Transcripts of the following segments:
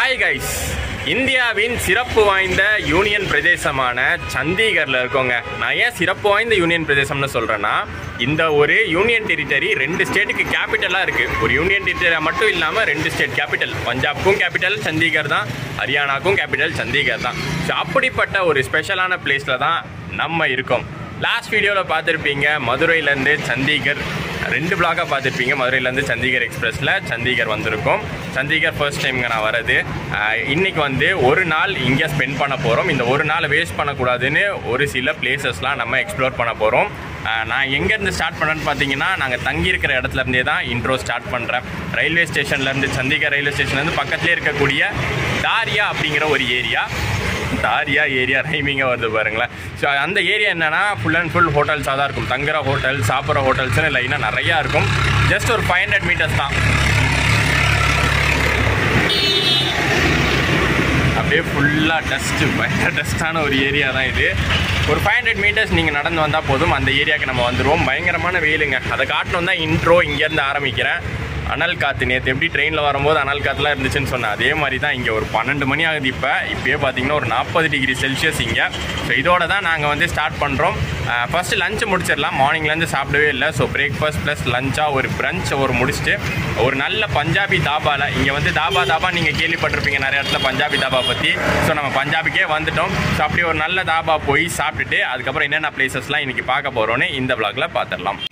Hi guys இந்தியாவின் சிறப்பு வாய்ந்த யூனியன் பிரதேசமான சண்டிகரில் இருக்கோங்க நான் ஏன் சிறப்பு வாய்ந்த யூனியன் பிரதேசம்னு சொல்கிறேன்னா இந்த ஒரு யூனியன் டெரிட்டரி ரெண்டு ஸ்டேட்டுக்கு கேபிட்டலாக இருக்குது ஒரு யூனியன் டெரிட்டரி மட்டும் இல்லாமல் ரெண்டு ஸ்டேட் கேபிட்டல் பஞ்சாப்க்கும் கேபிட்டல் சண்டிகர் தான் ஹரியானாக்கும் கேபிட்டல் சண்டிகர் தான் ஸோ அப்படிப்பட்ட ஒரு ஸ்பெஷலான பிளேஸில் தான் நம்ம இருக்கோம் லாஸ்ட் வீடியோவில் பார்த்துருப்பீங்க மதுரையிலேருந்து சண்டிகர் ரெண்டு பிளாக்காக பார்த்துருப்பீங்க மதுரையிலேருந்து சண்டிகர் எக்ஸ்பிரஸில் சண்டிகர் வந்திருக்கோம் சண்டிகர் ஃபர்ஸ்ட் டைம்ங்க நான் வரது ஆஹ் இன்னைக்கு வந்து ஒரு நாள் இங்கே ஸ்பெண்ட் பண்ண போகிறோம் இந்த ஒரு நாள் வேஸ்ட் பண்ணக்கூடாதுன்னு ஒரு சில பிளேசஸ்லாம் நம்ம எக்ஸ்ப்ளோர் பண்ண போகிறோம் நான் எங்கேருந்து ஸ்டார்ட் பண்ணேன்னு பார்த்தீங்கன்னா நாங்கள் தங்கியிருக்கிற இடத்துல இருந்தே தான் இன்ட்ரோ ஸ்டார்ட் பண்ணுறேன் ரயில்வே ஸ்டேஷன்லேருந்து சண்டிகர் ரயில்வே ஸ்டேஷன்லேருந்து பக்கத்துலேயே இருக்கக்கூடிய தாரியா அப்படிங்கிற ஒரு ஏரியா தாரியா ஏரியா ரைமிங்காக வருது பாருங்களேன் ஸோ அந்த ஏரியா என்னன்னா ஃபுல் அண்ட் ஃபுல் ஹோட்டல்ஸாக தான் இருக்கும் தங்குற ஹோட்டல் சாப்பிட்ற ஹோட்டல்ஸ்னு லைனாக நிறையா இருக்கும் ஜஸ்ட் ஒரு ஃபைவ் ஹண்ட்ரட் மீட்டர்ஸ் தான் அப்படியே ஃபுல்லாக டஸ்ட்டு பயங்கர டஸ்ட்டான ஒரு ஏரியா தான் இது ஒரு ஃபைவ் ஹண்ட்ரட் மீட்டர்ஸ் நீங்கள் நடந்து வந்தால் போதும் அந்த ஏரியாவுக்கு நம்ம வந்துடுவோம் பயங்கரமான வெயிலுங்க அதை காட்டணும் தான் இன்ட்ரோ இங்கேருந்து ஆரம்பிக்கிறேன் அனல் காற்று நேற்று எப்படி ட்ரெயினில் வரும்போது அனல் காற்றுலாம் இருந்துச்சுன்னு சொன்னேன் அதே மாதிரி தான் இங்கே ஒரு பன்னெண்டு மணி ஆகுது இப்போ இப்போயே பார்த்தீங்கன்னா ஒரு நாற்பது டிகிரி செல்சியஸ் இங்கே ஸோ இதோட தான் நாங்கள் வந்து ஸ்டார்ட் பண்ணுறோம் ஃபஸ்ட்டு லஞ்சு முடிச்சிடலாம் மார்னிங்லேருந்து சாப்பிடவே இல்லை ஸோ பிரேக்ஃபாஸ்ட் ப்ளஸ் லஞ்சாக ஒரு பிரஞ்ச் ஒரு முடிச்சுட்டு ஒரு நல்ல பஞ்சாபி தாபாவில் இங்கே வந்து தாபா தாபா நீங்கள் கேள்விப்பட்டிருப்பீங்க நிறைய இடத்துல பஞ்சாபி தாபா பற்றி ஸோ நம்ம பஞ்சாபிக்கே வந்துட்டோம் ஸோ அப்படி ஒரு நல்ல தாபா போய் சாப்பிட்டுட்டு அதுக்கப்புறம் என்னென்ன பிளேசஸ்லாம் இன்றைக்கி பார்க்க போகிறோன்னு இந்த vlogல பார்த்துடலாம்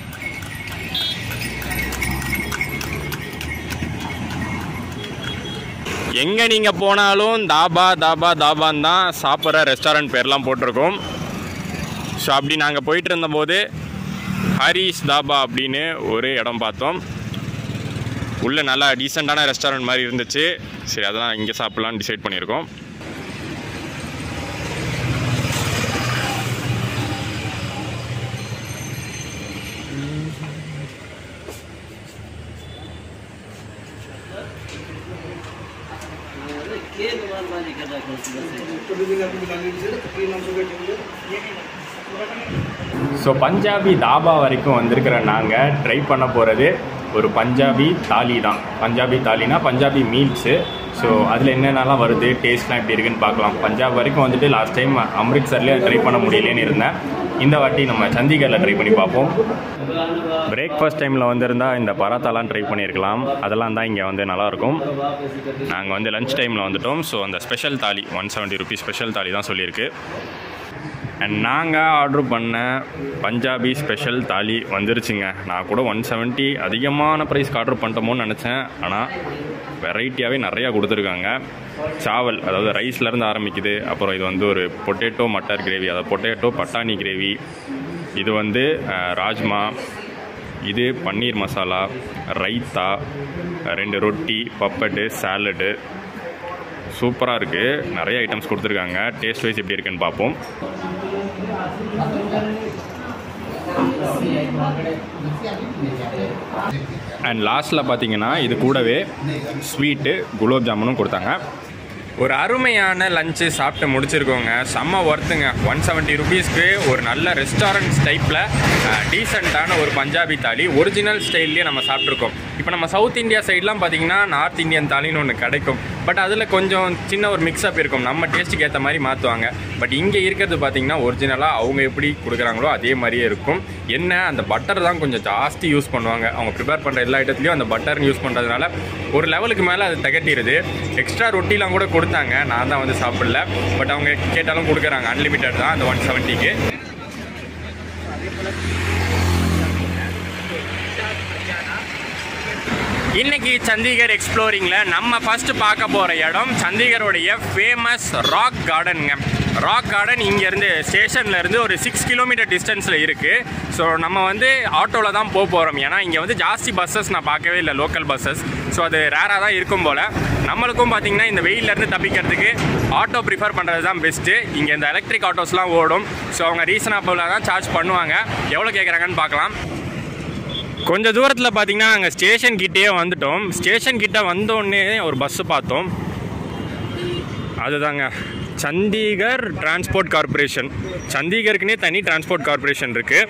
எங்கே நீங்கள் போனாலும் தாபா தாபா தாபான் தான் சாப்பிட்ற ரெஸ்டாரண்ட் பேர்லாம் போட்டிருக்கோம் ஸோ அப்படி நாங்கள் போயிட்டு இருந்தபோது ஹரிஸ் தாபா அப்படின்னு ஒரு இடம் பார்த்தோம் உள்ளே நல்லா டீசெண்டான ரெஸ்டாரண்ட் மாதிரி இருந்துச்சு சரி அதெல்லாம் இங்கே சாப்பிட்லான்னு டிசைட் பண்ணியிருக்கோம் ஸோ பஞ்சாபி தாபா வரைக்கும் வந்திருக்கிற நாங்கள் ட்ரை பண்ண போகிறது ஒரு பஞ்சாபி தாலி தான் பஞ்சாபி தாலினா பஞ்சாபி மீல்ஸு ஸோ அதில் என்னென்னலாம் வருது டேஸ்ட்லாம் எப்படி இருக்குன்னு பார்க்கலாம் பஞ்சாப் வரைக்கும் வந்துட்டு லாஸ்ட் டைம் அம்ரித்சர்லேயே ட்ரை பண்ண முடியலன்னு இருந்தேன் இந்த வாட்டி நம்ம சண்டிகரில் ட்ரை பண்ணி பார்ப்போம் பிரேக்ஃபாஸ்ட் டைமில் வந்திருந்தா இந்த பராத்தாலாம் ட்ரை பண்ணியிருக்கலாம் அதெல்லாம் தான் இங்கே வந்து நல்லாயிருக்கும் நாங்கள் வந்து லஞ்ச் டைமில் வந்துட்டோம் ஸோ அந்த ஸ்பெஷல் தாலி ஒன் செவன்ட்டி ருபீஸ் ஸ்பெஷல் தாலி தான் சொல்லியிருக்கு அண்ட் நாங்கள் ஆர்டர் பண்ண பஞ்சாபி ஸ்பெஷல் தாலி வந்துருச்சுங்க நான் கூட ஒன் செவன்ட்டி அதிகமான ப்ரைஸ்க்கு ஆர்டர் பண்ணிட்டோமோன்னு நினச்சேன் ஆனால் வெரைட்டியாகவே நிறையா கொடுத்துருக்காங்க சாவல் அதாவது ரைஸ்லேருந்து ஆரம்பிக்குது அப்புறம் இது வந்து ஒரு பொட்டேட்டோ மட்டர் கிரேவி அதாவது பொட்டேட்டோ பட்டாணி கிரேவி இது வந்து அஹ், ராஜ்மா இது பன்னீர் மசாலா ரைத்தா ரெண்டு ரொட்டி பப்பட்டு சாலடு சூப்பராக இருக்குது நிறைய ஐட்டம்ஸ் கொடுத்துருக்காங்க டேஸ்ட் வைஸ் எப்படி இருக்குன்னு பார்ப்போம் அண்ட் லாஸ்ட்டில் பார்த்தீங்கன்னா இது கூடவே ஸ்வீட்டு குலோப் ஜாமுனும் கொடுத்தாங்க ஒரு அருமையான லஞ்சு சாப்பிட்டு முடிச்சிருக்கோங்க செம்ம ஒர்த்துங்க ஒன் செவன்ட்டி ருபீஸ்க்கு ஒரு நல்ல ரெஸ்டாரண்ட்ஸ் டைப்பில் டீசெண்டான ஒரு பஞ்சாபி தாலி ஒரிஜினல் ஸ்டைல்லையே நம்ம சாப்பிட்ருக்கோம் இப்போ நம்ம சவுத் இந்தியா சைட்லாம் பார்த்தீங்கன்னா நார்த் இந்தியன் தாலின்னு ஒன்று கிடைக்கும் பட் அதில் கொஞ்சம் சின்ன ஒரு மிக்ஸ்அப் இருக்கும் நம்ம டேஸ்ட்டுக்கு ஏற்ற மாதிரி மாற்றுவாங்க பட் இங்கே இருக்கிறது பார்த்தீங்கன்னா ஒரிஜினலாக அவங்க எப்படி கொடுக்குறாங்களோ அதே மாதிரியே இருக்கும் என்ன அந்த பட்டர் தான் கொஞ்சம் ஜாஸ்தி யூஸ் பண்ணுவாங்க அவங்க ப்ரிப்பேர் பண்ணுற எல்லா ஐட்டத்துலையும் அந்த பட்டர் யூஸ் பண்ணுறதுனால ஒரு லெவலுக்கு மேலே அது திகட்டிடுது எக்ஸ்ட்ரா ரொட்டிலாம் கூட கொடுத்தாங்க நான் தான் வந்து சாப்பிடல பட் அவங்க கேட்டாலும் கொடுக்குறாங்க அன்லிமிட்டட் தான் அந்த ஒன் செவன்ட்டிக்கு இன்னைக்கு சண்டிகர் எக்ஸ்ப்ளோரிங்கில் நம்ம ஃபர்ஸ்ட் பார்க்க போகிற இடம் சண்டிகருடைய ஃபேமஸ் ராக் கார்டனுங்க ராக் கார்டன் இங்கேருந்து ஸ்டேஷன்லேருந்து ஒரு சிக்ஸ் கிலோமீட்டர் டிஸ்டன்ஸில் இருக்குது ஸோ நம்ம வந்து ஆட்டோவில் தான் போக போகிறோம் ஏன்னா இங்கே வந்து ஜாஸ்தி பஸ்ஸஸ் நான் பார்க்கவே இல்லை லோக்கல் பஸ்ஸஸ் ஸோ அது ரேராக தான் இருக்கும் போல் நம்மளுக்கும் பார்த்தீங்கன்னா இந்த வெயிலேருந்து தப்பிக்கிறதுக்கு ஆட்டோ ப்ரிஃபர் பண்ணுறது தான் பெஸ்ட்டு இங்கே இந்த எலக்ட்ரிக் ஆட்டோஸ்லாம் ஓடும் ஸோ அவங்க ரீசனபிளாக தான் சார்ஜ் பண்ணுவாங்க எவ்வளோ கேட்குறாங்கன்னு பார்க்கலாம் கொஞ்சம் தூரத்தில் பார்த்தீங்கன்னா நாங்கள் ஸ்டேஷன் கிட்டேயே வந்துட்டோம் ஸ்டேஷன் கிட்ட வந்தோடனே ஒரு பஸ்ஸு பார்த்தோம் அதுதாங்க சண்டிகர் டிரான்ஸ்போர்ட் கார்ப்பரேஷன் சண்டிகருக்குனே தனி டிரான்ஸ்போர்ட் கார்ப்பரேஷன் இருக்குது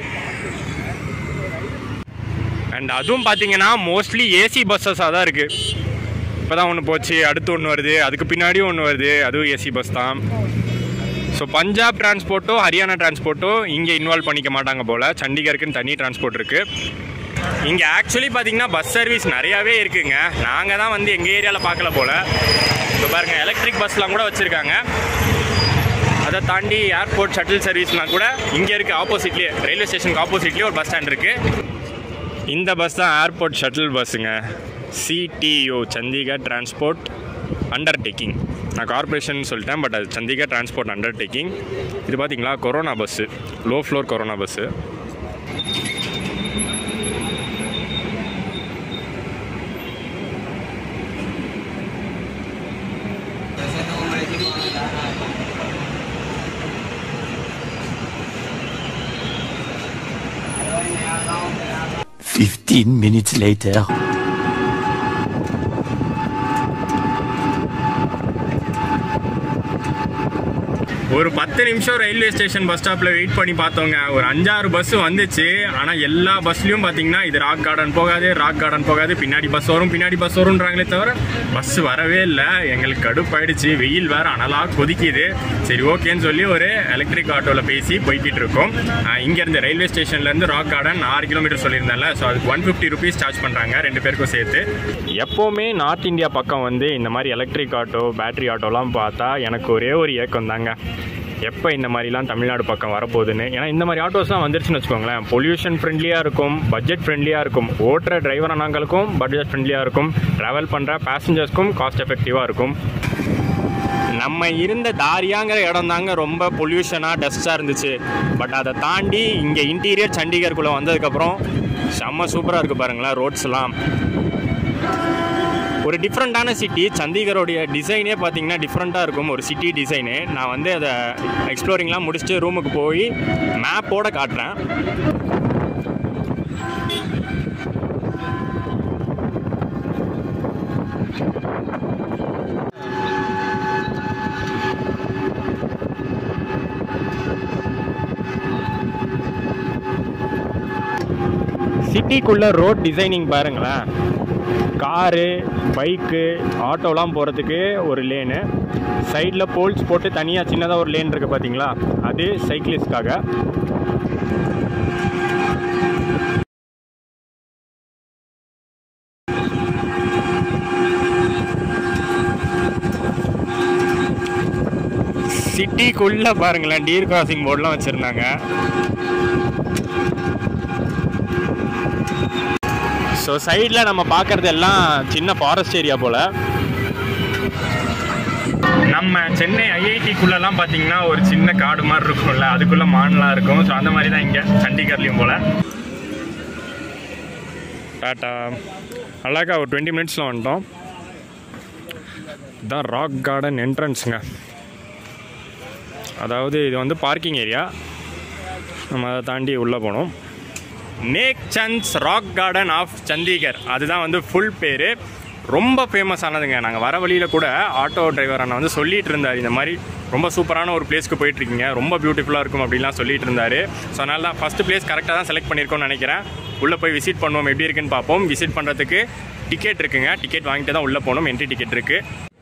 அண்ட் அதுவும் பார்த்தீங்கன்னா மோஸ்ட்லி ஏசி பஸ்ஸஸாக தான் இருக்குது இப்போ தான் ஒன்று போச்சு அடுத்து ஒன்று வருது அதுக்கு பின்னாடியும் ஒன்று வருது அதுவும் ஏசி பஸ் தான் ஸோ பஞ்சாப் டிரான்ஸ்போர்ட்டோ ஹரியானா டிரான்ஸ்போர்ட்டோ இங்கே இன்வால்வ் பண்ணிக்க மாட்டாங்க போல் சண்டிகருக்குன்னு தனி டிரான்ஸ்போர்ட் இருக்குது இங்கே ஆக்சுவலி பார்த்தீங்கன்னா பஸ் சர்வீஸ் நிறையாவே இருக்குங்க நாங்கள் தான் வந்து எங்கள் ஏரியாவில் பார்க்கல போல் இப்போ பாருங்கள் எலக்ட்ரிக் பஸ்லாம் கூட வச்சுருக்காங்க அதை தாண்டி ஏர்போர்ட் ஷட்டில் சர்வீஸ்லாம் கூட இங்கே இருக்குது ஆப்போசிட்லேயே ரயில்வே ஸ்டேஷனுக்கு ஆப்போசிட்லேயே ஒரு பஸ் ஸ்டாண்ட் இருக்குது இந்த பஸ் தான் ஏர்போர்ட் ஷட்டில் பஸ்ஸுங்க சிடிஓ சண்டிகர் டிரான்ஸ்போர்ட் அண்டர்டேக்கிங் நான் கார்பரேஷன் சொல்லிட்டேன் பட் அது சண்டிகர் டிரான்ஸ்போர்ட் அண்டர்டேக்கிங் இது பார்த்தீங்களா corona bus low floor corona bus Fifteen minutes later. ஒரு பத்து நிமிஷம் ரயில்வே ஸ்டேஷன் பஸ் ஸ்டாப்பில் வெயிட் பண்ணி பார்த்தோங்க ஒரு அஞ்சாறு பஸ் வந்துச்சு ஆனால் எல்லா பஸ்லையும் பார்த்தீங்கன்னா இது ராக் கார்டன் போகாது ராக் கார்டன் போகாது பின்னாடி பஸ் வரும் பின்னாடி பஸ் வரும்ன்றாங்களே தவிர பஸ் வரவே இல்லை எங்களுக்கு கடுப்பாயிடுச்சு வெயில் வேற அனலாக கொதிக்குது சரி ஓகேன்னு சொல்லி ஒரு எலக்ட்ரிக் ஆட்டோவில் பேசி போய்கிட்டு இருக்கோம் ஆஹ் இங்கேருந்து ரயில்வே ஸ்டேஷன்லேருந்து ராக் கார்டன் ஆறு கிலோமீட்டர் சொல்லியிருந்தேன்ல ஸோ அதுக்கு ஒன் ஃபிஃப்டி ருபீஸ் சார்ஜ் பண்ணுறாங்க ரெண்டு பேருக்கும் சேர்த்து எப்போவுமே நார்த் இந்தியா பக்கம் வந்து இந்த மாதிரி எலக்ட்ரிக் ஆட்டோ பேட்டரி ஆட்டோலாம் பார்த்தா எனக்கு ஒரே ஒரு ஏக்கம் தாங்க எப்போ இந்த மாதிரிலாம் தமிழ்நாடு பக்கம் வரப்போகுதுன்னு ஏன்னா இந்த மாதிரி ஆட்டோஸ்லாம் வந்துருச்சுன்னு வச்சுக்கோங்களேன் பொல்யூஷன் ஃப்ரெண்ட்லியாக இருக்கும் பட்ஜெட் ஃப்ரெண்ட்லியாக இருக்கும் ஓட்டுற டிரைவர் அண்ணாங்களுக்கும் பட்ஜெட் ஃப்ரெண்ட்லியாக இருக்கும் ட்ராவல் பண்ணுற பேசஞ்சர்ஸ்க்கும் காஸ்ட் எஃபெக்டிவாக இருக்கும் நம்ம இருந்த தாரியாங்கிற இடம் தாங்க ரொம்ப பொல்யூஷனாக டஸ்ட்டாக இருந்துச்சு பட் அதை தாண்டி இங்கே இன்டீரியர் சண்டிகருக்குள்ளே வந்ததுக்கப்புறம் செம்ம சூப்பராக இருக்குது பாருங்களேன் ரோட்ஸ்லாம் ஒரு டிஃப்ரெண்ட்டான சிட்டி சண்டிகரோடைய டிசைனே பார்த்தீங்கன்னா டிஃப்ரெண்ட்டாக இருக்கும் ஒரு சிட்டி டிசைனு நான் வந்து அதை எக்ஸ்ப்ளோரிங்லாம் முடிச்சுட்டு ரூமுக்கு போய் மேப்போட காட்டுறேன் சிட்டிக்குள்ளே ரோட் டிசைனிங் பாருங்களேன் காரு பைக்கு ஆட்டோலாம் போகிறதுக்கு ஒரு லேனு சைடில் போல்ஸ் போட்டு தனியாக சின்னதாக ஒரு லேன் இருக்குது பார்த்தீங்களா அது சைக்கிளிஸ்ட்காக சிட்டிக்குள்ளே பாருங்களேன் டீர் கிராசிங் போர்டெலாம் வச்சுருந்தாங்க ஸோ சைடில் நம்ம பார்க்குறது எல்லாம் சின்ன ஃபாரஸ்ட் ஏரியா போல் நம்ம சென்னை ஐஐடிக்குள்ளெல்லாம் பார்த்தீங்கன்னா ஒரு சின்ன காடு மாதிரி இருக்கும்ல அதுக்குள்ளே மான்லாம் இருக்கும் ஸோ அந்த மாதிரி தான் இங்கே சண்டிகர்லேயும் போல் டாட்டா அழகா ஒரு டுவெண்ட்டி மினிட்ஸில் வந்துட்டோம் இதுதான் ராக் கார்டன் என்ட்ரன்ஸுங்க அதாவது இது வந்து பார்க்கிங் ஏரியா நம்ம அதை தாண்டி உள்ளே போனோம் Nek Chand's rock garden of Chandigarh அதுதான் வந்து ஃபுல் பேர் ரொம்ப ஃபேமஸ் ஆனதுங்க நாங்கள் வர வழியில் கூட ஆட்டோ டிரைவர் அண்ணா வந்து சொல்லிட்டு இருந்தார் இந்த மாதிரி ரொம்ப சூப்பரான ஒரு பிளேஸ்க்கு போயிட்டுருக்கீங்க ரொம்ப பியூட்டிஃபுல்லாக இருக்கும் அப்படின்லாம் சொல்லிட்டு இருந்தார் ஸோ அதனால தான் ஃபஸ்ட்டு பிளேஸ் கரெக்டாக தான் செலக்ட் பண்ணியிருக்கோம்னு நினைக்கிறேன் உள்ளே போய் விசிட் பண்ணுவோம் எப்படி இருக்குன்னு பார்ப்போம் விசிட் பண்ணுறதுக்கு டிக்கெட் இருக்குங்க டிக்கெட் வாங்கிட்டு தான் உள்ளே போகணும் என்ட்ரி டிக்கெட் இருக்குது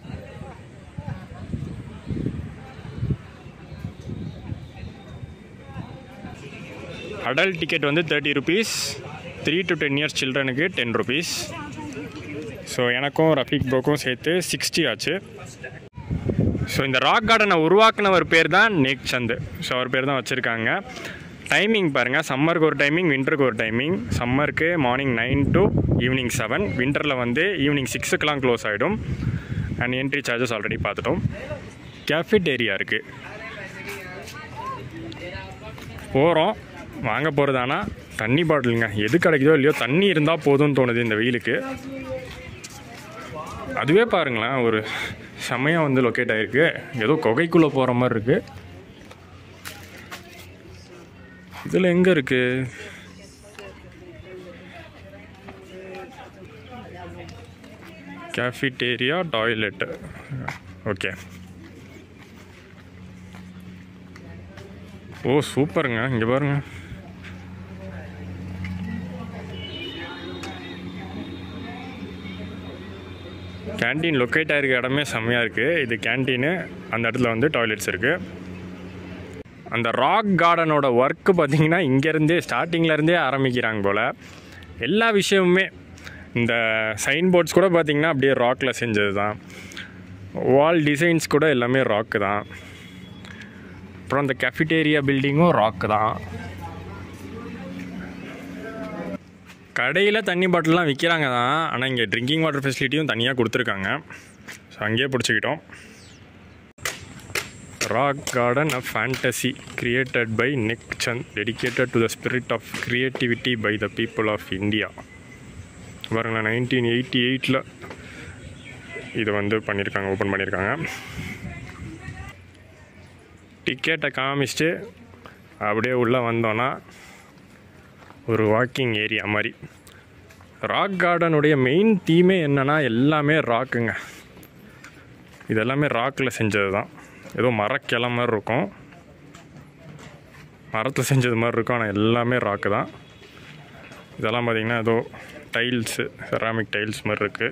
அடல்ட் டிக்கெட் வந்து thirty rupees three to ten years சில்ட்ரனுக்கு டென் ருபீஸ் ஸோ எனக்கும் ரஃபீக் ப்ரோக்கும் சேர்த்து சிக்ஸ்டி ஆச்சு ஸோ இந்த ராக் கார்டனை உருவாக்குனவர் பேர் தான் நேக் சந்து ஸோ அவர் பேர் தான் வச்சுருக்காங்க டைமிங் பாருங்கள் சம்மருக்கு ஒரு டைமிங் வின்டருக்கு ஒரு டைமிங் சம்மருக்கு morning nine to evening seven வின்டரில் வந்து ஈவினிங் சிக்ஸுக்கெலாம் க்ளோஸ் ஆகிடும் அண்ட் என்ட்ரி சார்ஜஸ் ஆல்ரெடி பார்த்துட்டோம் கேஃபிட்டேரியா இருக்குது போகிறோம் வாங்க போகிறதானா தண்ணி பாட்டிலுங்க எது கிடைக்குதோ இல்லையோ தண்ணி இருந்தால் போதும்னு தோணுது இந்த வெயிலுக்கு அதுவே பாருங்களேன் ஒரு செமையாக வந்து லொக்கேட் ஆகிருக்கு ஏதோ குகைக்குள்ளே போகிற மாதிரி இருக்குது இதில் எங்கே இருக்குது கேஃபிட்டேரியா டாய்லெட்டு ஓகே ஓ சூப்பருங்க இங்கே பாருங்க கேண்டீன் லொக்கேட் ஆகிருக்க இடமே செம்மையாக இருக்குது இது கேண்டீனு அந்த இடத்துல வந்து டாய்லெட்ஸ் இருக்குது அந்த ராக் கார்டனோட ஒர்க்கு பார்த்தீங்கன்னா இங்கேருந்தே ஸ்டார்டிங்லேருந்தே ஆரம்பிக்கிறாங்க போல் எல்லா விஷயமுமே இந்த சைன் போர்ட்ஸ் கூட பார்த்தீங்கன்னா அப்படியே ராக்கில் செஞ்சது தான் வால் டிசைன்ஸ் கூட எல்லாமே ராக்கு தான் அப்புறம் அந்த கெஃபிடேரியா பில்டிங்கும் ராக்கு தான் கடையில் தண்ணி பாட்டில்லாம் விற்கிறாங்க தான் ஆனால் இங்கே ட்ரிங்கிங் வாட்டர் ஃபெசிலிட்டியும் தனியாக கொடுத்துருக்காங்க ஸோ அங்கேயே பிடிச்சிக்கிட்டோம் rock garden a fantasy created by Nek Chand dedicated to the spirit of creativity by the people of India பாருங்களேன் நைன்டீன் எயிட்டி எயிட்டில் இது வந்து பண்ணியிருக்காங்க ஓப்பன் பண்ணியிருக்காங்க டிக்கெட்டை காமிச்சிட்டு அப்படியே உள்ளே வந்தோன்னா ஒரு வாக்கிங் ஏரியா மாதிரி ராக் கார்டனுடைய மெயின் தீமே என்னென்னா எல்லாமே ராக்குங்க இது எல்லாமே ராக்கில் செஞ்சது தான் ஏதோ மரக்கிளை மாதிரி இருக்கும் மரத்தில் செஞ்சது மாதிரி இருக்கும் ஆனால் எல்லாமே ராக்கு தான் இதெல்லாம் பார்த்திங்கன்னா ஏதோ டைல்ஸு செராமிக் டைல்ஸ் மாதிரி இருக்குது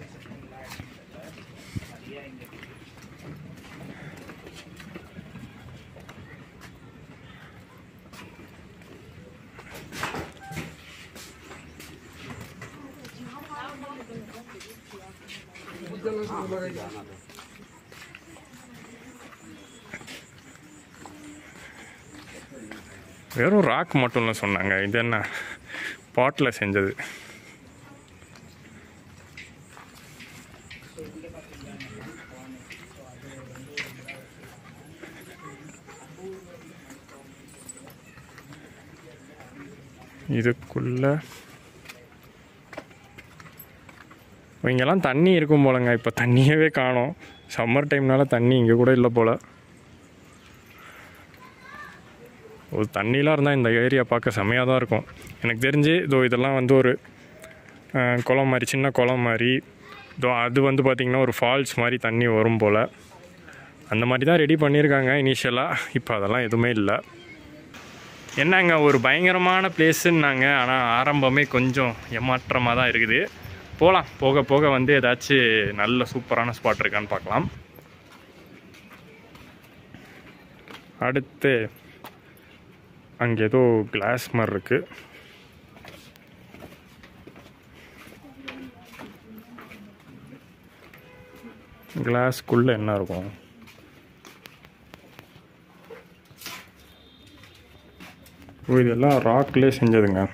வெறும் ராக் மட்டும் இல்லை சொன்னாங்க இது என்ன பாட்டில் செஞ்சது இதுக்குள்ள இங்கெல்லாம் தண்ணி இருக்கும் போலங்க இப்போ தண்ணியவே காணோம் சம்மர் டைம்னால தண்ணி இங்கே கூட இல்லை போல் ஒரு தண்ணிலாம் இருந்தால் இந்த ஏரியா பார்க்க செம்மையாக தான் இருக்கும் எனக்கு தெரிஞ்சு இதோ இதெல்லாம் வந்து ஒரு அஹ், குளம் மாதிரி சின்ன குளம் மாதிரி இதோ அது வந்து பார்த்திங்கன்னா ஒரு ஃபால்ஸ் மாதிரி தண்ணி வரும் போல் அந்த மாதிரி தான் ரெடி பண்ணியிருக்காங்க இனிஷியலாக இப்போ அதெல்லாம் எதுவுமே இல்லை என்னங்க ஒரு பயங்கரமான பிளேஸுன்னாங்க ஆனால் ஆரம்பமே கொஞ்சம் ஏமாற்றமாக தான் இருக்குது போகலாம் போக போக வந்து ஏதாச்சும் நல்ல சூப்பரான ஸ்பாட் இருக்கான்னு பார்க்கலாம் அடுத்து அங்கே ஏதோ கிளாஸ் மாதிரி இருக்கு கிளாஸ்க்குள்ளே என்ன இருக்கும் ஓ இதெல்லாம் ராக்லேயே செஞ்சதுங்க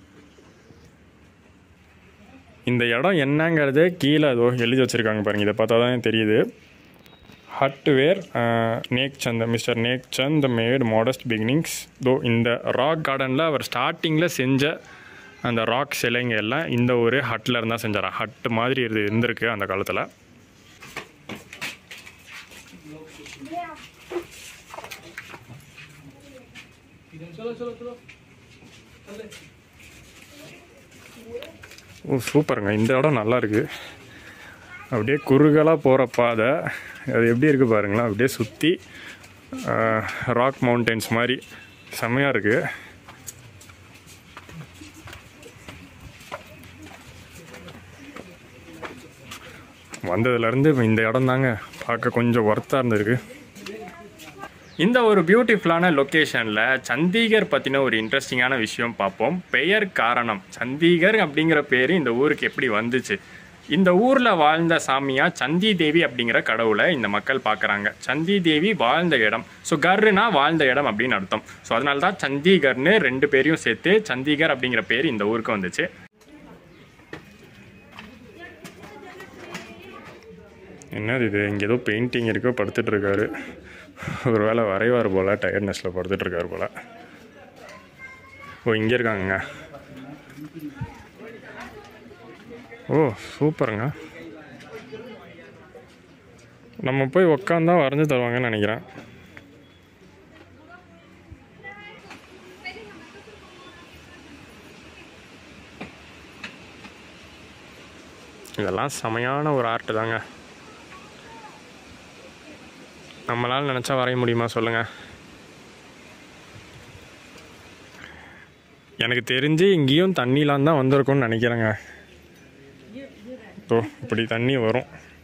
இந்த இடம் என்னங்கிறது கீழே ஏதோ எழுதி வச்சுருக்காங்க பாருங்கள் இதை பார்த்தா தான் தெரியுது hut where Nek Chand mister Nek Chand made modest beginnings though இந்த ராக் கார்டனில் அவர் ஸ்டார்டிங்கில் செஞ்ச அந்த ராக் சிலைங்க எல்லாம் இந்த ஒரு ஹட்டில் இருந்தால் செஞ்சாரா ஹட் மாதிரி இது இருந்திருக்கு அந்த காலத்தில் ஓ சூப்பருங்க இந்த இடம் நல்லா இருக்குது அப்படியே குறுகலாக போகிற பாதை அது எப்படி இருக்குது பாருங்களேன் அப்படியே சுற்றி ராக் மவுண்டன்ஸ் மாதிரி செம்மையாக இருக்குது வந்ததுலேருந்து இந்த இடம் தாங்க பார்க்க கொஞ்சம் ஒர்த்தாக இருந்திருக்கு இந்த ஒரு பியூட்டிஃபுல்லான லொக்கேஷனில் சண்டிகர் பற்றின ஒரு இன்ட்ரெஸ்டிங்கான விஷயம் பார்ப்போம் பெயர் காரணம் சண்டிகர் அப்படிங்கிற பேர் இந்த ஊருக்கு எப்படி வந்துச்சு இந்த ஊரில் வாழ்ந்த சாமியா சந்தி தேவி அப்படிங்கிற கடவுளை இந்த மக்கள் பார்க்குறாங்க சந்தி தேவி வாழ்ந்த இடம் ஸோ கர்னா வாழ்ந்த இடம் அப்படின்னு அர்த்தம் ஸோ அதனால தான் சண்டிகர்னு ரெண்டு பேரையும் சேர்த்து சண்டிகர் அப்படிங்கிற பேர் இந்த ஊருக்கு வந்துச்சு என்னது இது இங்கே ஏதோ பெயிண்டிங் இருக்கோ படுத்துட்டு இருக்காரு ஒரு வேளை வரைவார் போல் டயர்ட்னஸில் படுத்துட்டு இருக்காரு போல் ஓ இங்கே இருக்காங்கங்க ஓ சூப்பருங்க நம்ம போய் உக்காந்தா வரைஞ்சி தருவாங்கன்னு நினைக்கிறேன் இதெல்லாம் செமையான ஒரு ஆர்ட் தாங்க நம்மளால் நினச்சா வரைய முடியுமா சொல்லுங்கள் எனக்கு தெரிஞ்சு இங்கேயும் தண்ணிலாம் தான் வந்திருக்கும்னு நினைக்கிறேங்க ஓ இப்படி தண்ணி வரும்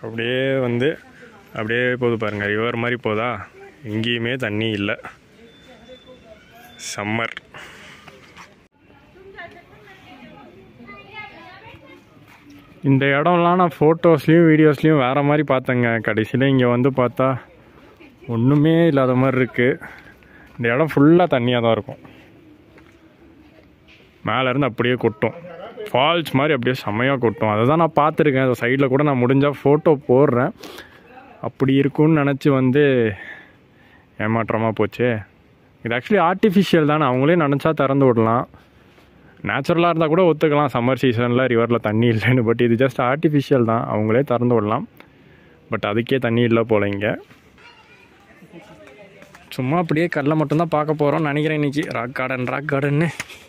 அப்படியே வந்து அப்படியே போகுது பாருங்கள் ரிவர் மாதிரி போதா எங்கேயுமே தண்ணி இல்லை சம்மர் இந்த இடம்லாம் நான் ஃபோட்டோஸ்லேயும் வீடியோஸ்லேயும் வேறு மாதிரி பார்த்தேங்க கடைசியில் இங்கே வந்து பார்த்தா ஒன்றுமே இல்லாத மாதிரி இருக்குது இந்த இடம் ஃபுல்லாக தண்ணியாக தான் இருக்கும் மேலேருந்து அப்படியே கொட்டும் ஃபால்ஸ் மாதிரி அப்படியே செம்மையாக கொட்டும் அதை தான் நான் பார்த்துருக்கேன் அந்த சைடில் கூட நான் முடிஞ்சால் ஃபோட்டோ போடுறேன் அப்படி இருக்கும்னு நினச்சி வந்து ஏமாற்றமாக போச்சே இது ஆக்சுவலி ஆர்டிஃபிஷியல் தானே அவங்களே நினச்சா திறந்து விடலாம் நேச்சுரலாக இருந்தால் கூட ஒத்துக்கலாம் சம்மர் சீசனில் ரிவரில் தண்ணி இல்லைன்னு பட் இது ஜஸ்ட் ஆர்டிஃபிஷியல் தான் அவங்களே திறந்து விடலாம் பட் அதுக்கே தண்ணி இல்லை போல இங்கே சும்மா அப்படியே கடலை மட்டும்தான் பார்க்க போகிறோம் நினைக்கிறேன் இன்னைக்கு ராக் கார்டன் ராக் கார்டன்னு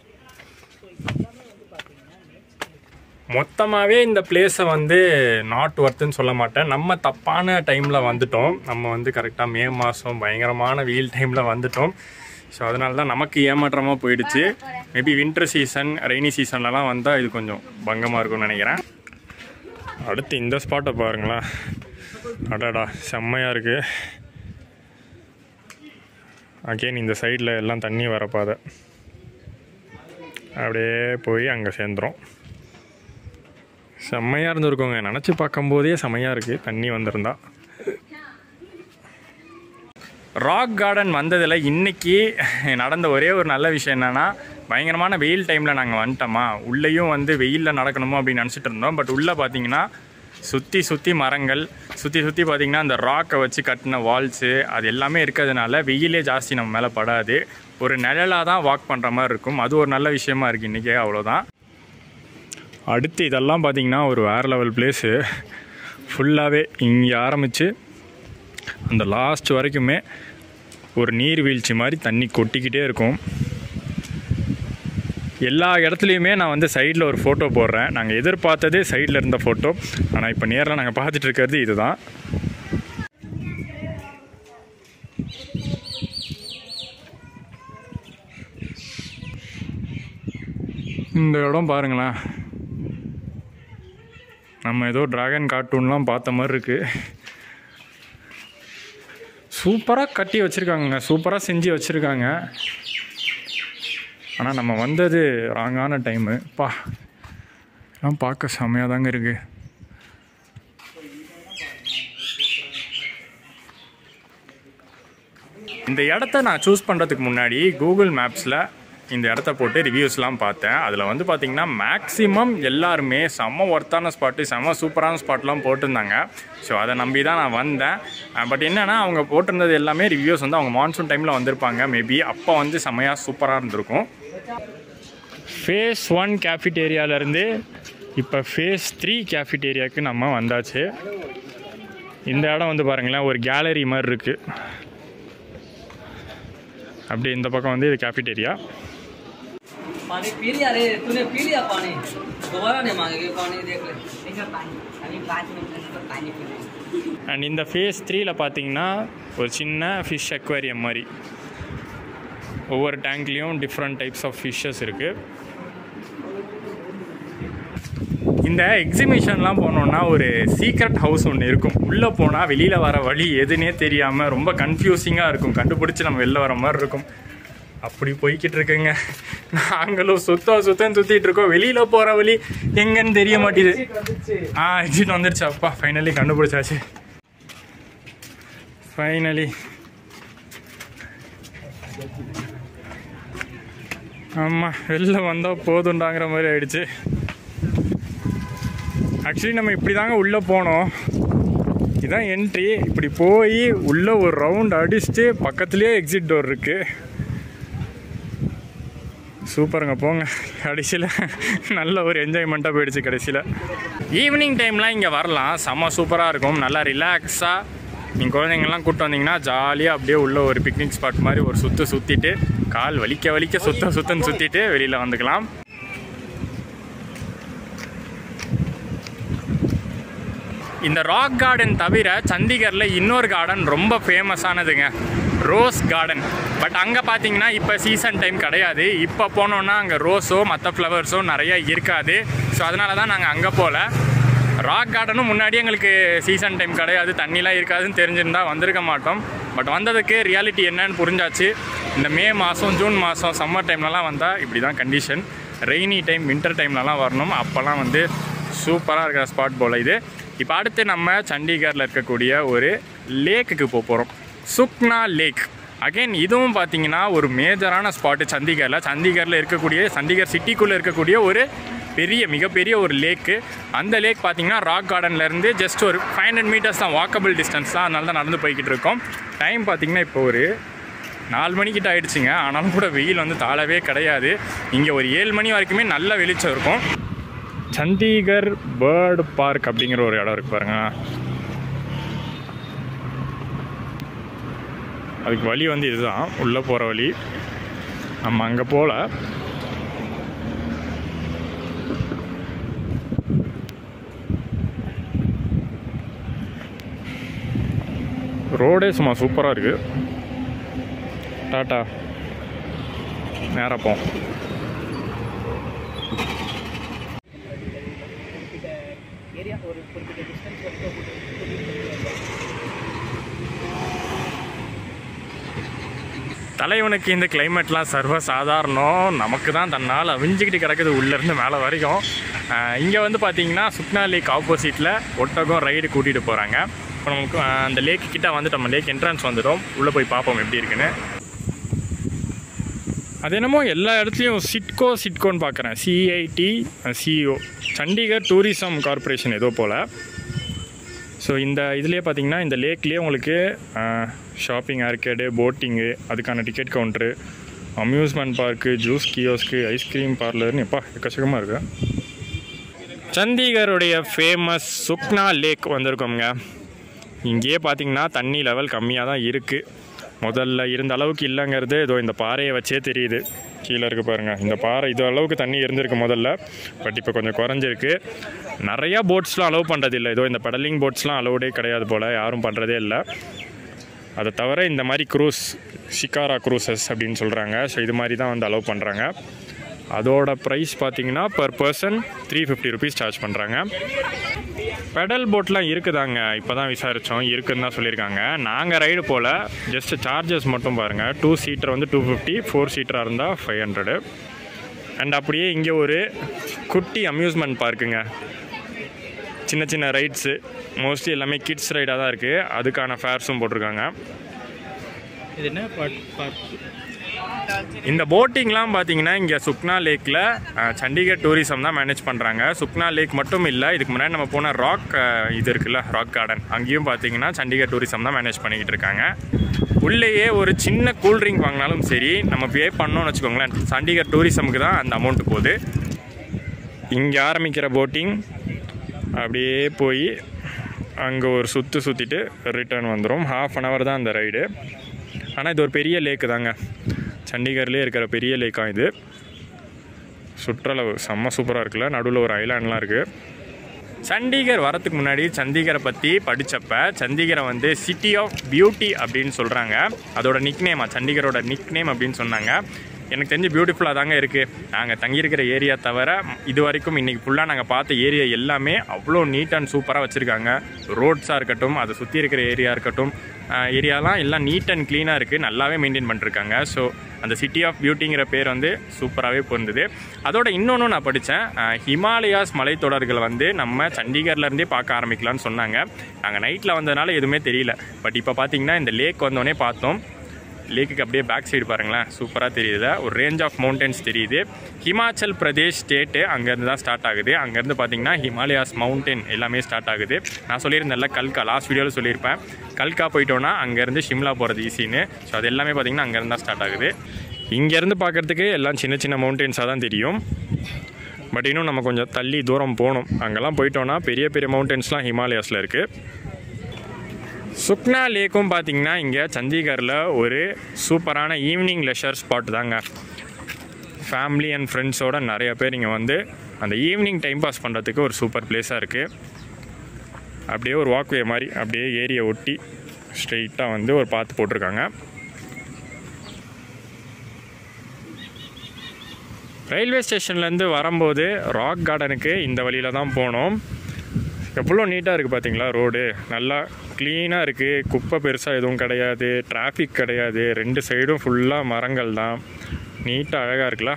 மொத்தமாகவே இந்த பிளேஸை வந்து நாட் ஒர்த்துன்னு சொல்ல மாட்டேன் நம்ம தப்பான டைமில் வந்துட்டோம் நம்ம வந்து கரெக்டாக மே மாதம் பயங்கரமான வெயில் டைமில் வந்துட்டோம் ஸோ அதனால தான் நமக்கு ஏமாற்றமாக போயிடுச்சு மேபி வின்டர் சீசன் ரெய்னி சீசன்லலாம் வந்தால் இது கொஞ்சம் பங்கமாக இருக்கும்னு நினைக்கிறேன் அடுத்து இந்த ஸ்பாட்டை பாருங்களேன் அடடா செம்மையாக இருக்குது அகெயின் இந்த சைடில் எல்லாம் தண்ணி வர பாதை அப்படியே போய் அங்கே சேர்ந்துரும் செம்மையாக இருந்திருக்குங்க நினச்சி பார்க்கும்போதே செம்மையாக இருக்குது தண்ணி வந்திருந்தா ராக் கார்டன் வந்ததில் இன்னைக்கு நடந்த ஒரே ஒரு நல்ல விஷயம் என்னென்னா பயங்கரமான வெயில் டைமில் நாங்கள் வந்துட்டோமா உள்ளேயும் வந்து வெயிலில் நடக்கணுமோ அப்படின்னு நினச்சிட்டு இருந்தோம் பட் உள்ளே பார்த்தீங்கன்னா சுற்றி சுற்றி மரங்கள் சுற்றி சுற்றி பார்த்தீங்கன்னா அந்த ராக்கை வச்சு கட்டின வால்ஸு அது எல்லாமே இருக்கிறதுனால வெயிலே ஜாஸ்தி நம்ம மேலே படாது ஒரு நிழலாக தான் வாக் பண்ணுற மாதிரி இருக்கும் அது ஒரு நல்ல விஷயமா இருக்குது இன்றைக்கே அவ்வளோதான் அடுத்து இதெல்லாம் பார்த்தீங்கன்னா ஒரு வேறு லெவல் பிளேஸு ஃபுல்லாகவே இங்கே ஆரம்பித்து அந்த லாஸ்ட் வரைக்குமே ஒரு நீர்வீழ்ச்சி மாதிரி தண்ணி கொட்டிக்கிட்டே இருக்கும் எல்லா இடத்துலையுமே நான் வந்து சைடில் ஒரு ஃபோட்டோ போடுறேன் நாங்கள் எதிர்பார்த்ததே சைடில் இருந்த ஃபோட்டோ ஆனால் இப்போ நேரில் நாங்கள் பார்த்துட்டு இருக்கிறது இதுதான் இந்த இடம் பாருங்களேன் நம்ம ஏதோ டிராகன் கார்ட்டூன்லாம் பார்த்த மாதிரி இருக்குது சூப்பராக கட்டி வச்சுருக்காங்க சூப்பராக செஞ்சு வச்சுருக்காங்க ஆனால் நம்ம வந்தது ராங்கான டைமு பா எல்லாம் பார்க்க செம்மையாக தாங்க இருக்குது இந்த இடத்த நான் சூஸ் பண்ணுறதுக்கு முன்னாடி கூகுள் மேப்ஸில் இந்த இடத்த போட்டு ரிவ்யூஸ்லாம் பார்த்தேன் அதில் வந்து பார்த்திங்கன்னா மேக்ஸிமம் எல்லாருமே செம்ம ஒர்த்தான ஸ்பாட்டு செம்ம சூப்பரான ஸ்பாட்லாம் போட்டிருந்தாங்க ஸோ அதை நம்பி தான் நான் வந்தேன் பட் என்னென்னா அவங்க போட்டிருந்தது எல்லாமே ரிவ்யூஸ் வந்து அவங்க மான்சூன் டைமில் வந்திருப்பாங்க மேபி அப்போ வந்து செம்மையாக சூப்பராக இருந்திருக்கும் ஃபேஸ் ஒன் கேஃபிட்டேரியாவிலேருந்து இப்போ ஃபேஸ் த்ரீ கேஃபிட்டேரியாவுக்கு நம்ம வந்தாச்சு இந்த இடம் வந்து பாருங்களேன் ஒரு கேலரி மாதிரி இருக்குது அப்படி இந்த பக்கம் வந்து இது கேஃபிட்டேரியா पानी पी लिया रे तूने पी लिया पानी दोबारा नहीं मांगेगी पानी देख ले देखो पानी अभी पाँच मिनट में तो पानी पी लेंगे அண்ட் இந்த ஃபேஸ் த்ரீல பார்த்தீங்கன்னா ஒரு சின்ன ஃபிஷ் அக்வேரியம் மாதிரி ஒவ்வொரு டேங்க்லேயும் டிஃப்ரெண்ட் டைப்ஸ் ஆஃப் ஃபிஷ்ஷஸ் இருக்குது இந்த எக்ஸிபிஷன்லாம் போனோன்னா ஒரு சீக்ரெட் ஹவுஸ் ஒன்று இருக்கும் உள்ளே போனால் வெளியில் வர வழி எதுனே தெரியாமல் ரொம்ப கன்ஃபியூசிங்காக இருக்கும் கண்டுபிடிச்சி நம்ம வெளில வர மாதிரி இருக்கும் அப்படி போய்கிட்டு இருக்குங்க நாங்களும் சுத்தம் சுத்தம் சுற்றிட்டு இருக்கோம் வெளியில் போகிற வழி எங்கன்னு தெரிய மாட்டேது ஆ எக்ஸிட் வந்துருச்சு அப்பா ஃபைனலி கண்டுபிடிச்சாச்சு ஃபைனலி ஆமாம் வெளில வந்தால் போதுண்டாங்கிற மாதிரி ஆயிடுச்சு ஆக்சுவலி நம்ம இப்படி தாங்க உள்ளே போனோம் இதான் என்ட்ரி இப்படி போய் உள்ளே ஒரு ரவுண்ட் அடிச்சுட்டு பக்கத்துலேயே எக்ஸிட் டோர் இருக்குது சூப்பருங்க போங்க கடைசியில் நல்ல ஒரு என்ஜாய்மெண்ட்டாக போயிடுச்சு கடைசியில் ஈவினிங் டைம்லாம் இங்கே வரலாம் செம்ம சூப்பராக இருக்கும் நல்லா ரிலாக்ஸாக நீங்கள் குழந்தைங்கள்லாம் கூப்பிட்டு வந்தீங்கன்னா ஜாலியாக அப்படியே உள்ள ஒரு பிக்னிக் ஸ்பாட் மாதிரி ஒரு சுற்று சுற்றிட்டு கால் வலிக்க வலிக்க சுத்த சுத்தன்னு சுற்றிட்டு வெளியில் வந்துக்கலாம் இந்த ராக் கார்டன் தவிர சண்டிகரில் இன்னொரு கார்டன் ரொம்ப ஃபேமஸானதுங்க ரோஸ் கார்டன் பட் அங்கே பார்த்தீங்கன்னா இப்போ சீசன் டைம் கிடையாது இப்போ போனோன்னா அங்கே ரோஸோ மற்ற ஃப்ளவர்ஸோ நிறைய இருக்காது ஸோ அதனால தான் நாங்கள் அங்கே போகல ராக் கார்டனும் முன்னாடி எங்களுக்கு சீசன் டைம் கிடையாது தண்ணிலாம் இருக்காதுன்னு தெரிஞ்சிருந்தா வந்திருக்க மாட்டோம் பட் வந்ததுக்கு ரியாலிட்டி என்னன்னு புரிஞ்சாச்சு இந்த மே மாதம் ஜூன் மாதம் சம்மர் டைம்லலாம் வந்தால் இப்படி தான் கண்டிஷன் ரெய்னி டைம் வின்டர் டைம்லலாம் வரணும் அப்போல்லாம் வந்து சூப்பராக இருக்கிற ஸ்பாட் போல் இது இப்போ அடுத்து நம்ம சண்டிகரில் இருக்கக்கூடிய ஒரு லேக்குக்கு போக போகிறோம் சுக்னா லேக் அகைன் இதுவும் பார்த்தீங்கன்னா ஒரு மேஜரான ஸ்பாட்டு சண்டிகரில் சண்டிகரில் இருக்கக்கூடிய சண்டிகர் சிட்டிக்குள்ளே இருக்கக்கூடிய ஒரு பெரிய மிகப்பெரிய ஒரு லேக்கு அந்த லேக் பார்த்தீங்கன்னா ராக் கார்டன்லேருந்து ஜஸ்ட் ஒரு ஃபைவ் ஹண்ட்ரட் மீட்டர்ஸ் தான் வாக்கபிள் டிஸ்டன்ஸ் தான் அதனால தான் நடந்து போய்கிட்டு இருக்கோம் டைம் பார்த்தீங்கன்னா இப்போ ஒரு நாலு மணிக்கிட்ட ஆயிடுச்சுங்க ஆனாலும் கூட வெயில் வந்து தாழவே கிடையாது இங்கே ஒரு ஏழு மணி வரைக்குமே நல்ல வெளிச்சம் இருக்கும் சண்டிகர் பேர்டு பார்க் அப்படிங்கிற ஒரு இடம் இருக்கு பாருங்க அதுக்கு வழி வந்து இதுதான் உள்ளே போகிற வழி நம்ம அங்கே போகல ரோடே சும்மா சூப்பராக இருக்குது டாட்டா நேராக போம் ஏரியா ஒரு குறிப்பிட்ட டிஸ்டன்ஸ் வரைக்கும் தலைவனுக்கு இந்த கிளைமேட்லாம் சர்வ சாதாரணம் நமக்கு தான் தன்னால் அவிஞ்சிக்கிட்டு கிடக்குது உள்ளேருந்து மேலே வரைக்கும் இங்கே வந்து பார்த்தீங்கன்னா சுக்னா லேக் ஆப்போசிட்டில் ஒட்டகம் ரைடு கூட்டிகிட்டு போகிறாங்க இப்போ நமக்கு ஆஹ், அந்த லேக் கிட்ட வந்துட்டு நம்ம லேக் என்ட்ரன்ஸ் வந்துடும் உள்ளே போய் பார்ப்போம் எப்படி இருக்குன்னு அது என்னமோ எல்லா இடத்துலையும் சிட்கோ சிட்கோன்னு பார்க்குறேன் CIT CEO Chandigarh tourism corporation ஏதோ போல் ஸோ இந்த இதுலேயே பார்த்தீங்கன்னா இந்த லேக்லேயே உங்களுக்கு ஷாப்பிங் ஆர்கேடு போட்டிங்கு அதுக்கான ticket counter amusement park juice kiosk ice cream பார்லர்னு எப்பா எக்கச்சக்கமாக இருக்கு சண்டிகருடைய ஃபேமஸ் சுக்னா லேக் வந்திருக்கோங்க இங்கேயே பார்த்தீங்கன்னா தண்ணி லெவல் கம்மியாக தான் இருக்குது முதல்ல இருந்த அளவுக்கு இல்லைங்கிறது ஏதோ இந்த பாறையை வச்சே தெரியுது கீழே இருக்கு பாருங்க இந்த பாறை இது அளவுக்கு தண்ணி இருந்திருக்கு முதல்ல பட் இப்போ கொஞ்சம் குறைஞ்சிருக்கு நிறையா போட்ஸ்லாம் அலோவ் பண்ணுறது இல்லை ஏதோ இந்த பெடலிங் போட்ஸ்லாம் அலோவ்டே கிடையாது போல் யாரும் பண்ணுறதே இல்லை அதை தவிர இந்த மாதிரி க்ரூஸ் ஷிகாரா க்ரூசஸ் அப்படின்னு சொல்கிறாங்க ஸோ இது மாதிரி தான் வந்து அலோவ் பண்ணுறாங்க அதோட ப்ரைஸ் பார்த்தீங்கன்னா per person three fifty rupees charge பண்ணுறாங்க பெடல் போட்லாம் இருக்குதாங்க இப்போ தான் விசாரித்தோம் இருக்குன்னு தான் சொல்லியிருக்காங்க நாங்கள் ரைடு போல் ஜஸ்ட் சார்ஜஸ் மட்டும் பாருங்கள் டூ சீட்டர் வந்து டூ ஃபிஃப்டி ஃபோர் சீட்டராக இருந்தால் ஃபைவ் ஹண்ட்ரடு அண்ட் அப்படியே இங்கே ஒரு குட்டி அம்யூஸ்மெண்ட் பார்க்குங்க சின்ன சின்ன ரைட்ஸு மோஸ்ட்லி எல்லாமே கிட்ஸ் ரைடாக தான் இருக்குது அதுக்கான ஃபேர்ஸும் போட்டிருக்காங்க இது என்ன பாட் பாட் இந்த போட்டிங்லாம் பார்த்தீங்கன்னா இங்கே சுக்னா லேக்கில் சண்டிகர் டூரிசம் தான் மேனேஜ் பண்ணுறாங்க சுக்னா லேக் மட்டும் இல்லை இதுக்கு முன்னாடி நம்ம போன ராக் இது இருக்குல்ல ராக் கார்டன் அங்கேயும் பார்த்தீங்கன்னா சண்டிகர் டூரிசம் தான் மேனேஜ் பண்ணிக்கிட்டு இருக்காங்க உள்ளேயே ஒரு சின்ன கூல்ட்ரிங்க் வாங்கினாலும் சரி நம்ம பே பண்ணோம்னு வச்சுக்கோங்களேன் சண்டிகர் டூரிசமுக்கு தான் அந்த அமௌண்ட் போகுது இங்கே ஆரம்பிக்கிற போட்டிங் அப்படியே போய் அங்கே ஒரு சுற்று சுற்றிட்டு ரிட்டர்ன் வந்துடும் ஹாஃப் அன் ஹவர் தான் அந்த ரைடு ஆனால் இது ஒரு பெரிய லேக்கு தாங்க சண்டிகர்லேயே இருக்கிற பெரிய லேக்கா இது சுற்றளவு செம்ம சூப்பராக இருக்குல்ல நடுவில் ஒரு ஐலாண்ட்லாம் இருக்குது சண்டிகர் வரத்துக்கு முன்னாடி சண்டிகரை பற்றி படித்தப்ப சண்டிகரை வந்து சிட்டி ஆஃப் பியூட்டி அப்படின்னு சொல்கிறாங்க அதோட நிக் நேமா சண்டிகரோட நிக் நேம் அப்படின்னு சொன்னாங்க எனக்கு தெரிஞ்சு பியூட்டிஃபுல்லாக தாங்க இருக்குது நாங்கள் தங்கியிருக்கிற ஏரியா தவிர இது வரைக்கும் இன்றைக்கி ஃபுல்லாக நாங்கள் பார்த்த ஏரியா எல்லாமே அவ்வளோ நீட் அண்ட் சூப்பராக வச்சுருக்காங்க ரோட்ஸாக இருக்கட்டும் அதை சுற்றி இருக்கிற ஏரியா இருக்கட்டும் ஏரியாலாம் எல்லாம் நீட் அண்ட் க்ளீனாக இருக்குது நல்லாவே மெயின்டைன் பண்ணிருக்காங்க ஸோ அந்த சிட்டி ஆஃப் பியூட்டிங்கிற பேர் வந்து சூப்பராகவே பொருந்தது அதோட இன்னொன்று நான் படித்தேன் ஹிமாலயாஸ் மலைத்தொடர்கள் வந்து நம்ம சண்டிகர்லேருந்தே பார்க்க ஆரம்பிக்கலாம்னு சொன்னாங்க நாங்கள் நைட்டில் வந்ததுனால எதுவுமே தெரியல பட் இப்போ பார்த்தீங்கன்னா இந்த லேக் வந்தோடனே பார்த்தோம் லேக்குக்கு அப்படியே பேக் சைடு பாருங்களேன் சூப்பராக தெரியுது ஒரு ரேஞ்ச் ஆஃப் மவுண்டன்ஸ் தெரியுது ஹிமாச்சல் பிரதேஷ் ஸ்டேட்டு அங்கேருந்து தான் ஸ்டார்ட் ஆகுது அங்கேருந்து பார்த்தீங்கன்னா ஹிமாலயாஸ் மவுண்டன் எல்லாமே ஸ்டார்ட் ஆகுது நான் சொல்லியிருந்தேன்ல கல்கா லாஸ்ட் வீடியோவில் சொல்லியிருப்பேன் கல்கா போயிட்டோன்னா அங்கேருந்து ஷிம்லா போகிறது ஈஸின்னு ஸோ அது எல்லாமே பார்த்தீங்கன்னா அங்கேருந்து தான் ஸ்டார்ட் ஆகுது இங்கேருந்து பார்க்குறதுக்கு எல்லாம் சின்ன சின்ன மவுண்டன்ஸாக தான் தெரியும் பட் இன்னும் நம்ம கொஞ்சம் தள்ளி தூரம் போகணும் அங்கெல்லாம் போயிட்டோன்னா பெரிய பெரிய மவுண்டன்ஸ்லாம் ஹிமாலயாஸில் இருக்குது சுக்னா லேக்கும் பார்த்தீங்கன்னா இங்கே சண்டிகரில் ஒரு சூப்பரான ஈவினிங் லெஷர் ஸ்பாட் தாங்க ஃபேமிலி அண்ட் ஃப்ரெண்ட்ஸோட நிறைய பேர் இங்கே வந்து அந்த ஈவினிங் டைம் பாஸ் பண்ணுறதுக்கு ஒரு சூப்பர் பிளேஸாக இருக்குது அப்படியே ஒரு வாக்வே மாதிரி அப்படியே ஏரியை ஒட்டி ஸ்ட்ரெயிட்டாக வந்து ஒரு பாத்து போட்டிருக்காங்க ரயில்வே ஸ்டேஷன்லேருந்து வரும்போது ராக் கார்டனுக்கு இந்த வழியில் தான் போனோம் எவ்வளோ நீட்டாக இருக்குது பார்த்தீங்களா ரோடு நல்லா க்ளீனாக இருக்குது குப்பை பெருசாக எதுவும் கிடையாது டிராஃபிக் கிடையாது ரெண்டு சைடும் ஃபுல்லாக மரங்கள் தான் நீட்டாக அழகாக இருக்குல்ல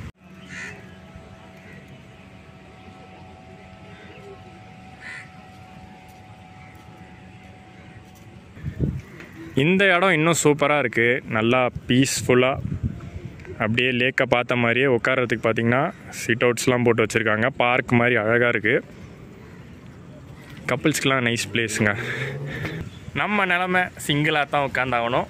இந்த இடம் இன்னும் சூப்பராக இருக்குது நல்லா பீஸ்ஃபுல்லாக அப்படியே லேக்கை பார்த்த மாதிரியே உட்காரத்துக்கு பார்த்தீங்கன்னா சீட் அவுட்ஸ்லாம் போட்டு வச்சுருக்காங்க பார்க் மாதிரி அழகாக இருக்குது கப்புள்ஸ்க்கெலாம் நைஸ் பிளேஸுங்க நம்ம நிலமை சிங்கிளாக தான் உட்காந்தாகணும்